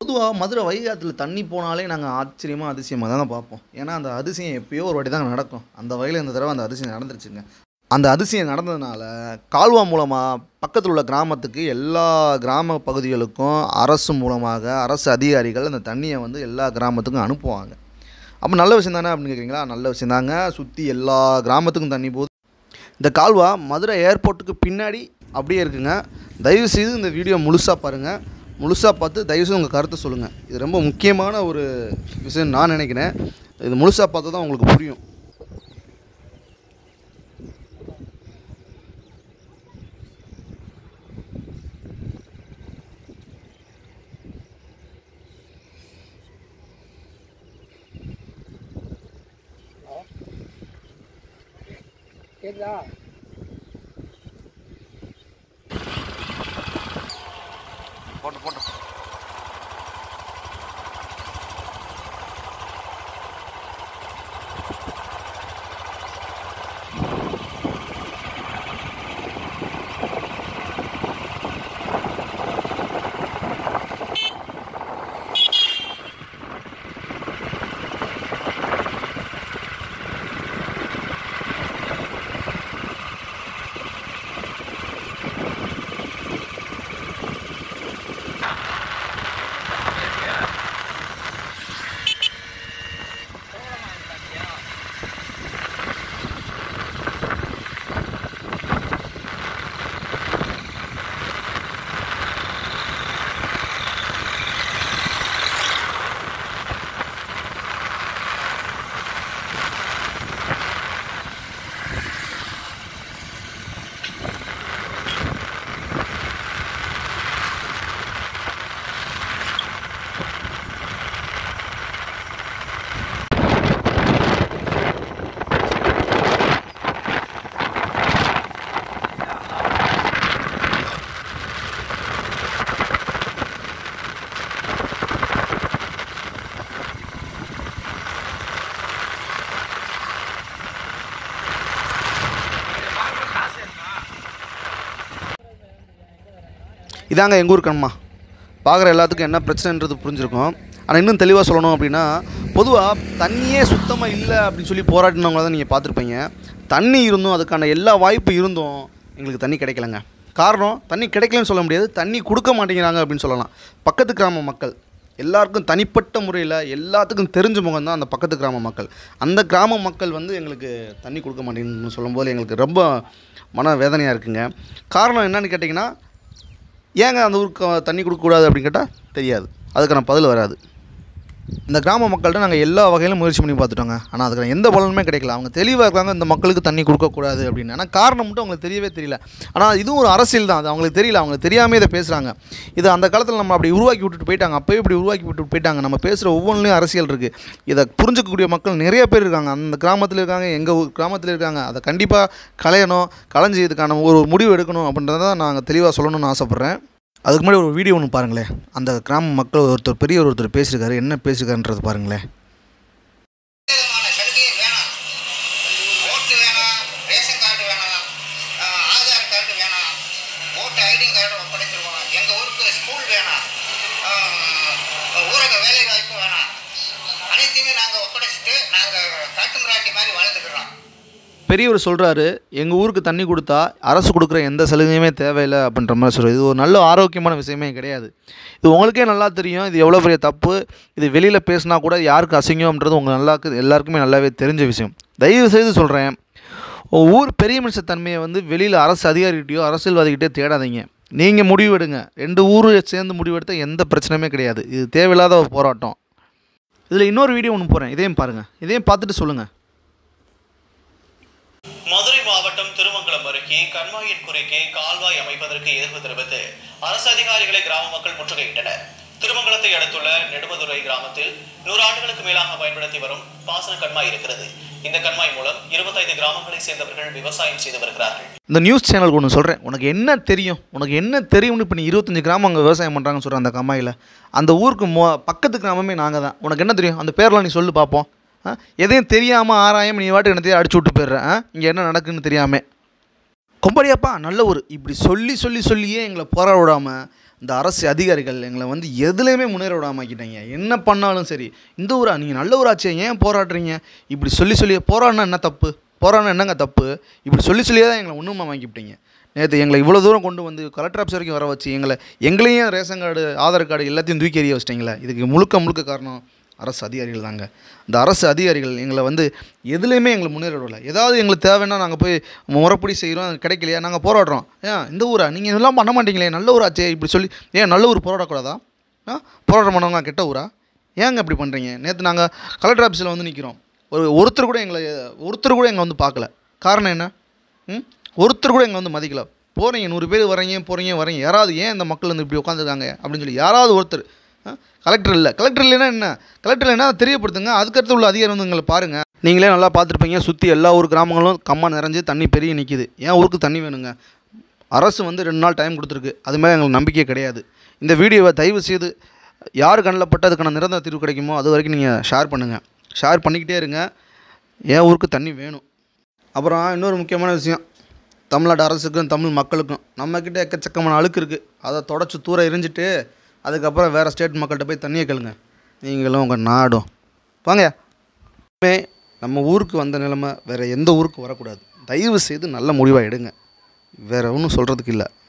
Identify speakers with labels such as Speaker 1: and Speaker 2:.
Speaker 1: பொதுவாக மதுரை வைகாத்துல தண்ணி போனாலே நாங்கள் ஆச்சரியமாக அதிசயமாக தாங்க பார்ப்போம் ஏன்னா அந்த அதிசயம் எப்பயோ ஒரு வாட்டி தாங்க நடக்கும் அந்த வகையில் இந்த தடவை அந்த அதிசயம் நடந்துருச்சுங்க அந்த அதிசயம் நடந்ததுனால கால்வா மூலமாக பக்கத்தில் உள்ள கிராமத்துக்கு எல்லா கிராம பகுதிகளுக்கும் அரசு மூலமாக அரசு அதிகாரிகள் அந்த தண்ணியை வந்து எல்லா கிராமத்துக்கும் அனுப்புவாங்க அப்போ நல்ல விஷயம் தானே அப்படின்னு கேட்குறீங்களா நல்ல விஷயம் தாங்க சுற்றி எல்லா கிராமத்துக்கும் தண்ணி போகுது இந்த கால்வா மதுரை ஏர்போர்ட்டுக்கு பின்னாடி அப்படியே இருக்குங்க தயவு செய்து இந்த வீடியோ முழுசாக பாருங்கள் முழுசாக பார்த்து தயவுசெய்து உங்கள் கருத்தை சொல்லுங்கள் இது ரொம்ப முக்கியமான ஒரு விஷயம் நான் நினைக்கிறேன் இது முழுசாக பார்த்தா தான் உங்களுக்கு புரியும்
Speaker 2: கேக்குதா
Speaker 1: போட்டு போட்டு இதாங்க எங்கள் ஊர் கண்மா பார்க்குற எல்லாத்துக்கும் என்ன பிரச்சனைன்றது புரிஞ்சிருக்கும் ஆனால் இன்னும் தெளிவாக சொல்லணும் அப்படின்னா பொதுவாக தண்ணியே சுத்தமாக இல்லை அப்படின்னு சொல்லி போராடினவங்கள தான் நீங்கள் பார்த்துருப்பீங்க தண்ணி இருந்தும் அதுக்கான எல்லா வாய்ப்பு இருந்தும் எங்களுக்கு தண்ணி கிடைக்கலங்க காரணம் தண்ணி கிடைக்கலன்னு சொல்ல முடியாது தண்ணி கொடுக்க மாட்டேங்கிறாங்க அப்படின்னு சொல்லலாம் பக்கத்து கிராம மக்கள் எல்லாருக்கும் தனிப்பட்ட முறையில் எல்லாத்துக்கும் தெரிஞ்ச முகம் தான் அந்த பக்கத்து கிராம மக்கள் அந்த கிராம மக்கள் வந்து எங்களுக்கு தண்ணி கொடுக்க மாட்டேங்குன்னு சொல்லும்போது எங்களுக்கு ரொம்ப மன வேதனையாக இருக்குங்க காரணம் என்னன்னு கேட்டிங்கன்னா ஏங்க அந்த ஊருக்கு தண்ணி கொடுக்கக்கூடாது அப்படின்னு கேட்டால் தெரியாது அதுக்கான பதில் வராது இந்த கிராம மக்கள்கிட்ட நாங்கள் எல்லா வகையிலும் முயற்சி பண்ணி பார்த்துட்டோங்க ஆனால் அதுக்கான எந்த பலனுமே கிடைக்கல அவங்க தெளிவாக இருக்காங்க இந்த மக்களுக்கு தண்ணி கொடுக்கக்கூடாது அப்படின்னு ஆனால் காரணம் மட்டும் அவங்களுக்கு தெரியவே தெரியல ஆனால் இதுவும் ஒரு அரசியல் தான் அது அவங்களுக்கு தெரியல அவங்க தெரியாமல் இதை பேசுகிறாங்க இது அந்த காலத்தில் நம்ம அப்படி உருவாக்கி விட்டுட்டு போயிட்டாங்க அப்போயே இப்படி உருவாக்கி விட்டுட்டு போயிட்டாங்க நம்ம பேசுகிற ஒவ்வொன்றிலையும் அரசியல் இருக்குது இதை புரிஞ்சுக்கக்கூடிய மக்கள் நிறைய பேர் இருக்காங்க அந்த கிராமத்தில் இருக்காங்க எங்கள் ஊர் கிராமத்தில் இருக்காங்க அதை கண்டிப்பாக களையணும் களைஞ்சி இதுக்கான ஒரு முடிவு எடுக்கணும் அப்படின்றத நாங்கள் தெளிவாக சொல்லணும்னு ஆசைப்பட்றேன் அதுக்கு முன்னாடி ஒரு வீடியோ ஒன்று பாருங்களேன் அந்த கிராம மக்கள் ஒருத்தர் பெரியவர் ஒருத்தர் பேசியிருக்காரு என்ன பேசியிருக்காருன்றது பாருங்களேன்
Speaker 3: விதமான சலுகையும் வேணாம் ஓட்டு வேணாம் ரேஷன் கார்டு வேணாம் ஆஹ் ஆதார் கார்டு வேணாம் ஓட்டு ஐடி கார்டு ஒப்படைச்சிருவோம் எங்கள் ஊருக்கு ஸ்கூல் வேணாம் ஆஹ் ஊரக வேலை வாய்ப்பு வேணாம் அனைத்தையுமே நாங்கள் ஒப்படைச்சிட்டு நாங்கள் காட்டு மிராண்டி மாதிரி வாழ்ந்துக்கிறோம்
Speaker 1: பெரியவர் சொல்கிறாரு எங்கள் ஊருக்கு தண்ணி கொடுத்தா அரசு கொடுக்குற எந்த சலுகையுமே தேவையில்லை அப்படின்ற மாதிரி சொல்கிறார் இது ஒரு நல்ல ஆரோக்கியமான விஷயமே கிடையாது இது உங்களுக்கே நல்லா தெரியும் இது எவ்வளோ பெரிய தப்பு இது வெளியில் பேசினா கூட யாருக்கு அசிங்கம்ன்றது உங்களுக்கு நல்லா எல்லாருக்குமே நல்லாவே தெரிஞ்ச விஷயம் தயவு செய்து சொல்கிறேன் ஊர் பெரிய மனுஷ தன்மையை வந்து வெளியில் அரசு அதிகாரிகிட்டயோ அரசியல்வாதிகிட்டே தேடாதீங்க நீங்கள் முடிவெடுங்க ரெண்டு ஊர் சேர்ந்து முடிவெடுத்தால் எந்த பிரச்சனையுமே கிடையாது இது தேவையில்லாத ஒரு போராட்டம் இதில் இன்னொரு வீடியோ ஒன்று போகிறேன் இதையும் பாருங்கள் இதையும் பார்த்துட்டு சொல்லுங்கள்
Speaker 4: மதுரை மாவட்டம் திருமங்கலம் அருகே கண்மாயின் குறுக்கே கால்வாய் அமைப்பதற்கு எதிர்ப்பு தெரிவித்து அரசு அதிகாரிகளை கிராம மக்கள் முற்றுகையிட்டனர் திருமங்கலத்தை அடுத்துள்ள நெடுமதுரை கிராமத்தில் நூறு ஆண்டுகளுக்கு மேலாக பயன்படுத்தி வரும் பாசன கண்மாய் இருக்கிறது இந்த கண்மாய் மூலம் இருபத்தைந்து கிராமங்களை சேர்ந்தவர்கள் விவசாயம் செய்து வருகிறார்கள்
Speaker 1: இந்த நியூஸ் சேனலுக்கு ஒன்று சொல்கிறேன் உனக்கு என்ன தெரியும் உனக்கு என்ன தெரியும்னு இப்போ நீ இருபத்தஞ்சி கிராமம் அங்கே விவசாயம் பண்ணுறாங்கன்னு சொல்கிற அந்த கம்மாயில் அந்த ஊருக்கு மோ பக்கத்து கிராமமே நாங்கள் தான் உனக்கு என்ன தெரியும் அந்த பேர்லாம் நீ சொல்லு பார்ப்போம் ஆ? எதையும் தெரியாமல் ஆராயாமல் நீ வாட்டு என்னத்தையும் அடிச்சு விட்டு போயிடுற இங்கே என்ன நடக்குன்னு தெரியாமல் கொம்படியாப்பா நல்ல ஒரு இப்படி சொல்லி சொல்லி சொல்லியே எங்களை போராட விடாமல் இந்த அரசு அதிகாரிகள் எங்களை வந்து எதுலேயுமே முன்னேற விடாம ஆக்கிட்டாங்க என்ன பண்ணாலும் சரி இந்த ஊரா நீங்கள் நல்ல ஊராச்சே ஏன் போராடுறீங்க இப்படி சொல்லி சொல்லி போராடினா என்ன தப்பு போராடினா என்னங்க தப்பு இப்படி சொல்லி சொல்லியே தான் எங்களை ஒன்றுமா வாங்கிவிட்டீங்க நேற்று எங்களை இவ்வளோ தூரம் கொண்டு வந்து கலெக்டர் ஆஃபீஸ் வரைக்கும் வர வச்சு எங்களை எங்களையும் ரேஷன் கார்டு ஆதார் கார்டு எல்லாத்தையும் தூக்கி எறிய வச்சிட்டிங்களே இதுக்கு முழுக்க முழுக்க காரணம் அரசு அதிகாரிகள் தாங்க இந்த அரசு அதிகாரிகள் எங்களை வந்து எதுலேயுமே எங்களை முன்னேற விடல ஏதாவது எங்களுக்கு தேவைன்னா நாங்கள் போய் முறைப்படி செய்கிறோம் அது கிடைக்கலையா நாங்கள் போராடுறோம் ஏன் இந்த ஊரா நீங்கள் இதெல்லாம் பண்ண மாட்டீங்களே நல்ல ஊராச்சே இப்படி சொல்லி ஏன் நல்ல ஊர் போராடக்கூடாதா ஆ போராட்டம் பண்ணவங்க கெட்ட ஊரா ஏங்க இப்படி பண்ணுறீங்க நேற்று நாங்கள் கலெக்டர் ஆஃபீஸில் வந்து நிற்கிறோம் ஒரு ஒருத்தர் கூட எங்களை ஒருத்தர் கூட எங்களை வந்து பார்க்கல காரணம் என்ன ம் ஒருத்தர் கூட எங்களை வந்து மதிக்கல போகிறீங்க நூறு பேர் வரீங்க போகிறீங்க வரீங்க யாராவது ஏன் இந்த மக்கள் வந்து இப்படி உட்காந்துருக்காங்க அப்படின்னு சொல்லி யாராவது ஒருத்தர் ஆ? கலெக்டர் இல்லை கலெக்டர் இல்லைன்னா என்ன கலெக்டர் இல்லைன்னா தெரியப்படுத்துங்க அதுக்கடுத்து உள்ள அதிகாரி வந்து எங்களை பாருங்கள் நீங்களே நல்லா பார்த்துருப்பீங்க சுற்றி எல்லா ஊர் கிராமங்களும் கம்மா நிறைஞ்சு தண்ணி பெரிய நிற்கிது ஏன் ஊருக்கு தண்ணி வேணுங்க அரசு வந்து ரெண்டு நாள் டைம் கொடுத்துருக்கு அது மேலே எங்களுக்கு நம்பிக்கை கிடையாது இந்த வீடியோவை தயவு செய்து யார் கண்ணில் பட்டு அதுக்கான நிரந்தர தீர்வு கிடைக்குமோ அது வரைக்கும் நீங்கள் ஷேர் பண்ணுங்கள் ஷேர் பண்ணிக்கிட்டே இருங்க என் ஊருக்கு தண்ணி வேணும் அப்புறம் இன்னொரு முக்கியமான விஷயம் தமிழ்நாடு அரசுக்கும் தமிழ் மக்களுக்கும் நம்மக்கிட்ட எக்கச்சக்கமான அழுக்கு இருக்குது அதை தொடச்சி தூர எரிஞ்சிட்டு அதுக்கப்புறம் வேறு ஸ்டேட் மக்கள்கிட்ட போய் தண்ணியை கேளுங்க நீங்களும் உங்கள் நாடும் வாங்க இனிமே நம்ம ஊருக்கு வந்த நிலைமை வேறு எந்த ஊருக்கு வரக்கூடாது தயவு செய்து நல்ல முடிவாக எடுங்க வேறு ஒன்றும் சொல்கிறதுக்கு இல்லை